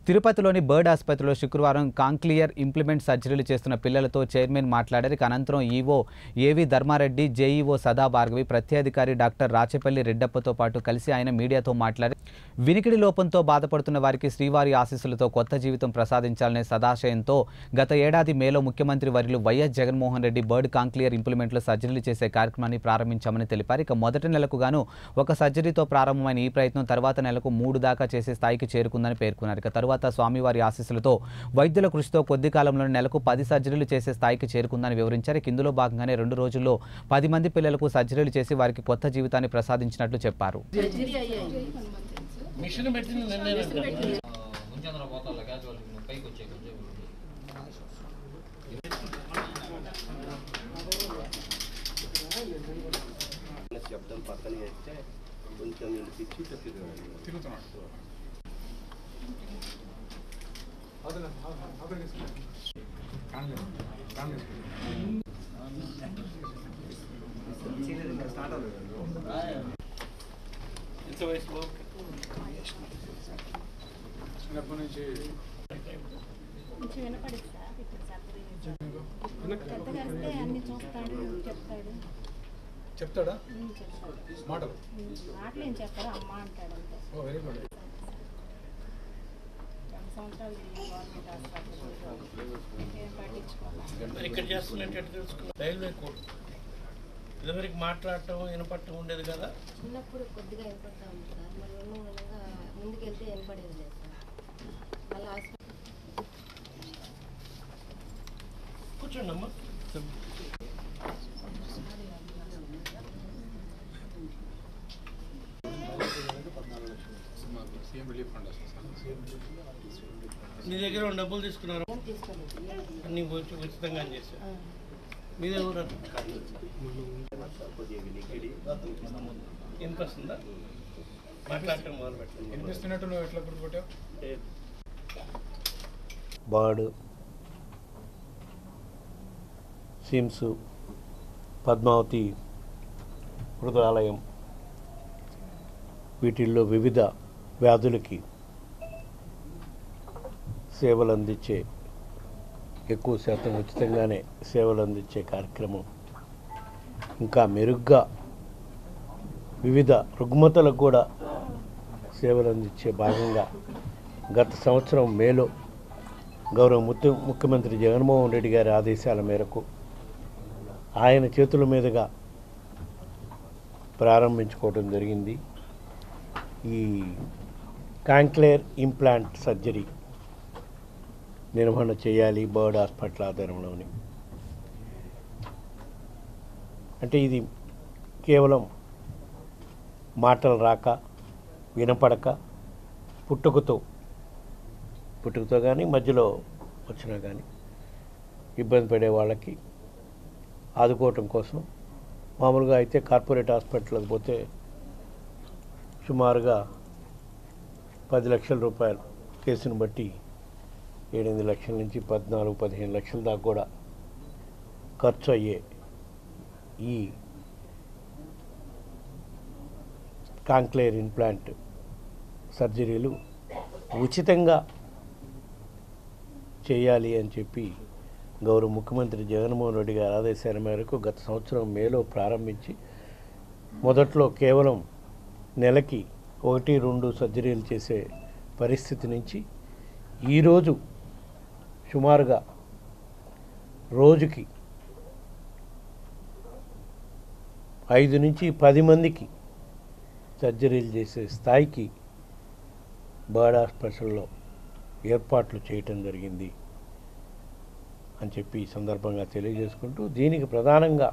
తిరుపతిలోని బర్డ్ ఆసుపత్రిలో శుక్రవారం కాంక్లియర్ ఇంప్లిమెంట్ సర్జరీలు చేస్తున్న పిల్లలతో చైర్మన్ మాట్లాడారు ఇక అనంతరం ఈవో ఏవి ధర్మారెడ్డి జేఈఓ సదా భార్గవి ప్రత్యాధికారి డాక్టర్ రాచపల్లి రెడ్డప్పతో పాటు కలిసి ఆయన మీడియాతో మాట్లాడి వినికిడి లోపంతో బాధపడుతున్న వారికి శ్రీవారి ఆశీస్సులతో కొత్త జీవితం ప్రసాదించాలనే సదాశయంతో గత ఏడాది మేలో ముఖ్యమంత్రి వర్యులు YS Jaganmohan Reddy bird cochlear ఇంప్లిమెంట్లో సర్జరీలు చేసే కార్యక్రమాన్ని ప్రారంభించామని తెలిపారు ఇక మొదటి నెలకు గాను ఒక సర్జరీతో ప్రారంభమైన ఈ ప్రయత్నం తర్వాత నెలకు మూడు దాకా చేసే స్థాయికి చేరుకుందని పేర్కొన్నారు ఇక తరువాత స్వామివారి ఆశీస్సులతో వైద్యుల కృషితో కొద్ది కాలంలో నెలకు పది సర్జరీలు చేసే స్థాయికి చేరుకుందని వివరించారు ఇక ఇందులో భాగంగానే రెండు రోజుల్లో పది మంది పిల్లలకు సర్జరీలు చేసి వారికి కొత్త జీవితాన్ని ప్రసాదించినట్లు చెప్పారు మిషన్ పెట్టింది నిన్నే ముంచంద్ర పోతాల గ్యాస్ వాళ్ళు పైకి వచ్చే కొంచెం శబ్దం పక్కన వేస్తే కొంచెం వినిపించి ఇట్లా తిరగాలి ఇంత వయసులో కొంచెం వినపడింది సార్ ఇప్పుడు సర్జరీ పెద్దగా వస్తే అన్ని చూస్తాడు చెప్తాడు చెప్తాడా ఉమ్, చెప్తాడు మాటలు ఉమ్, మాటలు ఏం చెప్పారు అమ్మ అంటాడు అంతే ఓ వెరీ గుడ్ రెండు సంవత్సరాలు ఈ గవర్నమెంట్ హాస్పిటల్ ఏం పట్టించుకోవాలి ఇక్కడ చేస్తున్నట్టు తెలుసుకున్నా రైల్వే కోడ్ ఇదివరకు మాట్లాడటం వినపడటం ఉండేది కదా చిన్నప్పుడు కొద్దిగా వినపడతా ఉంది సార్ మరి ఉన్న విధంగా ముందుకెళ్తే వినపడేది లేదు సార్ మళ్ళీ హాస్పిటల్ కూర్చోండి అమ్మా సీఎం రిలీఫ్ ఫండ్ వస్తుంది నీ దగ్గర ఉన్న డబ్బులు తీసుకున్నారు ఏం తీసుకోలేదు అన్ని ఉచి- ఉచితంగా చేశారు మీదే ఊరు కొద్దిగా వినికిడి ఎంత వస్తుందా మాట్లాడటం మొదలు పెట్టండి వినిపిస్తున్నట్టు నువ్వు ఎట్లా గుర్తుపట్టావు బర్డ్ సిమ్స్ పద్మావతి మృగాలయం వీటిల్లో వివిధ వ్యాధులకి సేవలు అందించే ఎక్కువ శాతం ఉచితంగానే సేవలు అందించే కార్యక్రమం ఇంకా మెరుగ్గా వివిధ రుగ్మతలకు కూడా సేవలు అందించే భాగంగా గత సంవత్సరం మేలో గౌరవ ముఖ్య ముఖ్యమంత్రి జగన్మోహన్ రెడ్డి గారి ఆదేశాల మేరకు ఆయన చేతుల మీదుగా ప్రారంభించుకోవడం జరిగింది ఈ కాంక్లేర్ ఇంప్లాంట్ సర్జరీ నిర్వహణ చేయాలి బర్డ్ హాస్పిటల్ ఆధ్వర్యంలోని అంటే ఇది కేవలం మాటలు రాక వినపడక పుట్టుకతో పుట్టుకతో కానీ మధ్యలో వచ్చినా కానీ ఇబ్బంది పడే వాళ్ళకి ఆదుకోవటం కోసం మామూలుగా అయితే కార్పొరేట్ హాస్పిటల్కి పోతే సుమారుగా పది లక్షల రూపాయలు కేసును బట్టి ఏడెనిమిది లక్షల నుంచి పద్నాలుగు పదిహేను లక్షల దాకా కూడా ఖర్చు అయ్యే ఈ కాంక్లేర్ ఇంప్లాంట్ సర్జరీలు ఉచితంగా చేయాలి అని చెప్పి గౌరవ ముఖ్యమంత్రి జగన్మోహన్ రెడ్డి గారి ఆదేశాల మేరకు గత సంవత్సరం మేలో ప్రారంభించి మొదట్లో కేవలం నెలకి ఒకటి రెండు సర్జరీలు చేసే పరిస్థితి నుంచి ఈరోజు సుమారుగా రోజుకి ఐదు నుంచి పది మందికి సర్జరీలు చేసే స్థాయికి బర్డ్ హాస్పిటల్లో ఏర్పాట్లు చేయటం జరిగింది అని చెప్పి ఈ సందర్భంగా తెలియజేసుకుంటూ దీనికి ప్రధానంగా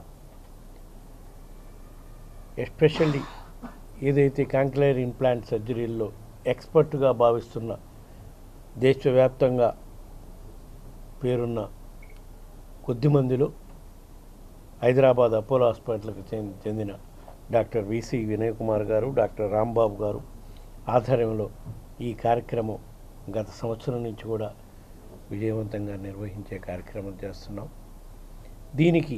ఎస్పెషల్లీ ఏదైతే కాంక్లేర్ ఇంప్లాంట్ సర్జరీల్లో ఎక్స్పర్ట్గా భావిస్తున్న దేశవ్యాప్తంగా పేరున్న కొద్ది మందిలో హైదరాబాద్ అపోలో హాస్పిటల్కి చెంది- చెందిన డాక్టర్ విసి వినయ్ కుమార్ గారు డాక్టర్ రాంబాబు గారు ఆధ్వర్యంలో ఈ కార్యక్రమం గత సంవత్సరం నుంచి కూడా విజయవంతంగా నిర్వహించే కార్యక్రమం చేస్తున్నాం దీనికి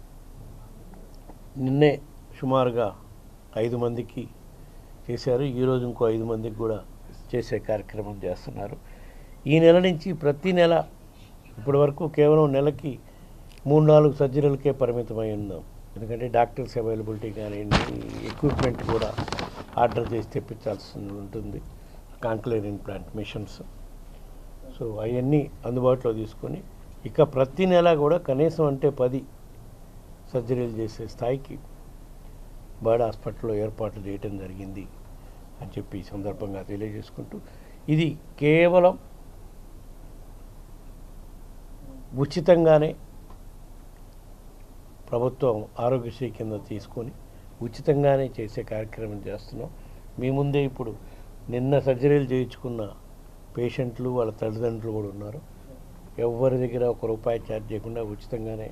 నిన్నే సుమారుగా ఐదు మందికి చేశారు ఈరోజు ఇంకో ఐదు మందికి కూడా చేసే కార్యక్రమం చేస్తున్నారు ఈ నెల నుంచి ప్రతి నెల ఇప్పటి వరకు కేవలం నెలకి మూడు నాలుగు సర్జరీలకే పరిమితమై ఉన్నాం ఎందుకంటే డాక్టర్స్ అవైలబిలిటీ కానివ్వండి ఎక్విప్మెంట్ కూడా ఆర్డర్ చేసి తెప్పించాల్సి ఉంటుంది కాంక్లేర్ ఇంప్లాంట్ మిషన్స్ సో అవన్నీ అందుబాటులో తీసుకొని ఇక ప్రతి నెల కూడా కనీసం అంటే పది సర్జరీలు చేసే స్థాయికి బర్డ్ హాస్పిటల్లో ఏర్పాట్లు చేయటం జరిగింది అని చెప్పి ఈ సందర్భంగా తెలియజేసుకుంటూ ఇది కేవలం ఉచితంగానే ప్రభుత్వం ఆరోగ్యశ్రీ కింద తీసుకొని ఉచితంగానే చేసే కార్యక్రమం చేస్తున్నాం మీ ముందే ఇప్పుడు నిన్న సర్జరీలు చేయించుకున్న పేషెంట్లు వాళ్ళ తల్లిదండ్రులు కూడా ఉన్నారు ఎవరి దగ్గర ఒక రూపాయి ఛార్జ్ చేయకుండా ఉచితంగానే